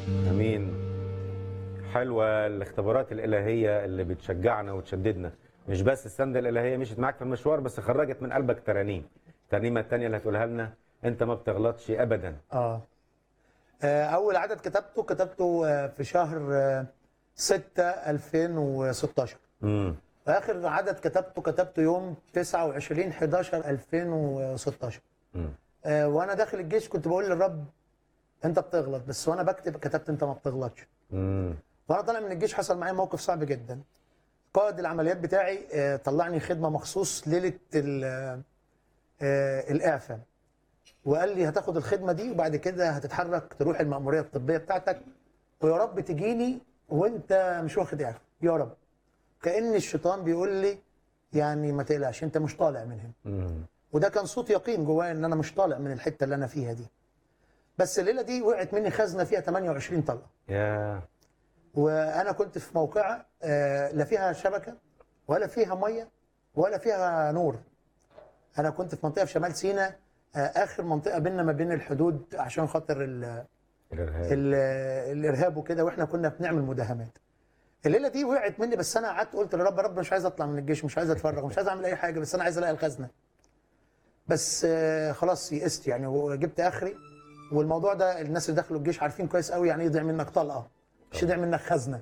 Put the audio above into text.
امين حلوه الاختبارات الالهيه اللي بتشجعنا وتشددنا مش بس السنده الالهيه مشيت معاك في المشوار بس خرجت من قلبك ترانيم الترنيمه الثانيه اللي هتقولها لنا انت ما بتغلطش ابدا اه آه، اول عدد كتبته كتبته آه، في شهر آه، 6 2016 امم اخر عدد كتبته كتبته يوم 29 11 2016 امم آه، وانا داخل الجيش كنت بقول للرب انت بتغلط بس وانا بكتب كتبت انت ما بتغلطش امم وانا طالع من الجيش حصل معايا موقف صعب جدا قائد العمليات بتاعي آه، طلعني خدمه مخصوص ليله ال- آه، الاعفاء وقال لي هتاخد الخدمه دي وبعد كده هتتحرك تروح المأموريه الطبيه بتاعتك ويا رب تجيني وانت مش واخد اعفاء يا رب كأن الشيطان بيقول لي يعني ما تقلقش انت مش طالع من هنا امم وده كان صوت يقين جوايا ان انا مش طالع من الحته اللي انا فيها دي بس الليله دي وقعت مني خزنه فيها 28 طلقه يا وانا كنت في موقعه آه، لا فيها شبكه ولا فيها ميه ولا فيها نور انا كنت في منطقه في شمال سيناء آه، اخر منطقه بيننا ما بين الحدود عشان خاطر ال- الارهاب ال- الارهاب وكده واحنا كنا بنعمل مداهمات الليله دي وقعت مني بس انا قعدت قلت لرب رب مش عايز اطلع من الجيش مش عايز اتفرغ مش عايز اعمل اي حاجه بس انا عايز الاقي الخزنه بس آه، خلاص يئست يعني وجبت اخري والموضوع ده الناس اللي دخلوا الجيش عارفين كويس قوي يعني ايه يضيع منك طلقه مش يضيع منك خزنه